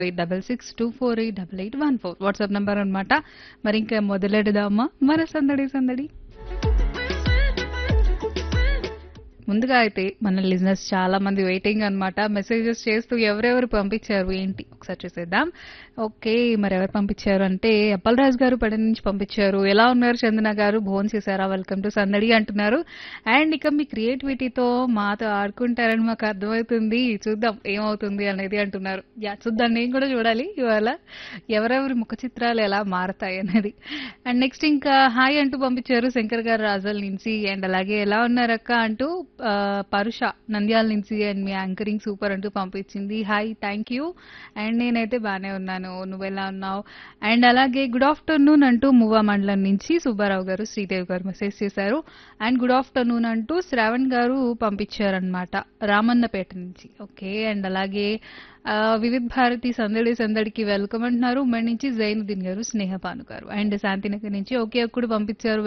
eight double six two four eight double eight one four WhatsApp number అనమాట మరి ఇంకా మొదలెడదామా మన సందడి సందడి ముందుగా అయితే మన లిజినెస్ చాలా మంది వెయిటింగ్ అన్నమాట మెసేజెస్ చేస్తూ ఎవరెవరు పంపించారు ఏంటి ఒకసారి చూసేద్దాం ఓకే మరి ఎవరు పంపించారు అంటే అప్పలరాజు గారు పడి నుంచి పంపించారు ఎలా ఉన్నారు చందన గారు భోన్ చేశారా వెల్కమ్ టు సందడి అంటున్నారు అండ్ ఇక మీ క్రియేటివిటీతో మాతో ఆడుకుంటారని మాకు అర్థమవుతుంది చూద్దాం ఏమవుతుంది అనేది అంటున్నారు యా చూద్దాం నేను కూడా చూడాలి ఇవాళ ఎవరెవరి ముఖ చిత్రాలు ఎలా మారతాయి అనేది అండ్ నెక్స్ట్ ఇంకా హాయ్ అంటూ పంపించారు శంకర్ గారు రాజల్ నుంచి అండ్ అలాగే ఎలా ఉన్నారక్క అంటూ ఆ, పరుష నంద్యాల నుంచి అండ్ మీ యాంకరింగ్ సూపర్ అంటూ పంపించింది హాయ్ థ్యాంక్ యూ అండ్ నేనైతే బాగానే ఉన్నాను నువ్వు ఎలా ఉన్నావు అండ్ అలాగే గుడ్ ఆఫ్టర్నూన్ అంటూ మువ్వా మండలం నుంచి సుబ్బారావు గారు శ్రీదేవి గారు మెసేజ్ చేశారు అండ్ గుడ్ ఆఫ్టర్నూన్ అంటూ శ్రావణ్ గారు పంపించారనమాట రామన్నపేట నుంచి ఓకే అండ్ అలాగే ఆ, వివిధ్ భారతి సందడి సందడికి వెల్కమ్ అంటున్నారు ఉమ్మడి నుంచి జైనుద్దీన్ గారు స్నేహపాను గారు అండ్ శాంతినగర్ నుంచి ఒకే ఒక్కడు పంపించారు